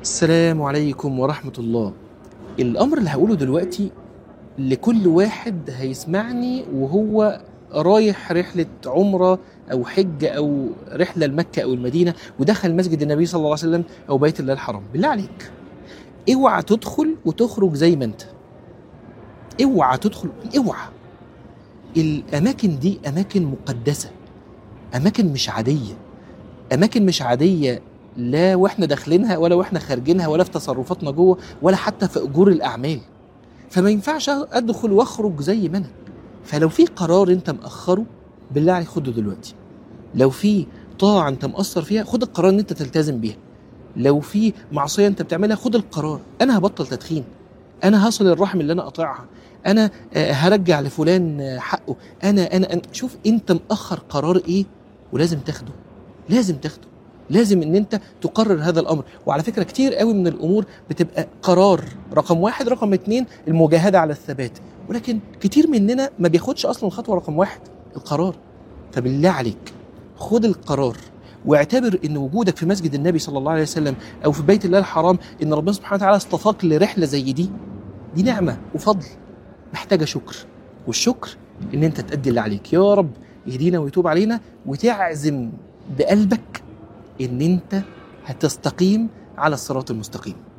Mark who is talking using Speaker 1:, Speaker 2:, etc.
Speaker 1: السلام عليكم ورحمة الله الأمر اللي هقوله دلوقتي لكل واحد هيسمعني وهو رايح رحلة عمرة أو حج أو رحلة لمكة أو المدينة ودخل مسجد النبي صلى الله عليه وسلم أو بيت الله الحرام بالله عليك اوعى تدخل وتخرج زي ما انت اوعى تدخل اوعى الأماكن دي أماكن مقدسة أماكن مش عادية أماكن مش عادية لا واحنا داخلينها ولا واحنا خارجينها ولا في تصرفاتنا جوه ولا حتى في اجور الاعمال فما ينفعش ادخل واخرج زي ما انا فلو في قرار انت مأخره بالله عليك خده دلوقتي لو في طاعة انت مقصر فيها خد القرار ان انت تلتزم بيها لو في معصية انت بتعملها خد القرار انا هبطل تدخين انا هصل الرحم اللي انا قاطعها انا آه، هرجع لفلان آه، حقه انا انا أنا- شوف انت مأخر قرار ايه ولازم تاخده لازم تاخده لازم ان انت تقرر هذا الامر وعلى فكره كتير قوي من الامور بتبقى قرار رقم واحد رقم اتنين المجاهده على الثبات ولكن كتير مننا ما بياخدش اصلا الخطوه رقم واحد القرار فبالله عليك خد القرار واعتبر ان وجودك في مسجد النبي صلى الله عليه وسلم او في بيت الله الحرام ان ربنا سبحانه وتعالى اصطفاك لرحله زي دي دي نعمه وفضل محتاجه شكر والشكر ان انت تأدي اللي عليك يا رب يهدينا ويتوب علينا وتعزم بقلبك ان انت هتستقيم على الصراط المستقيم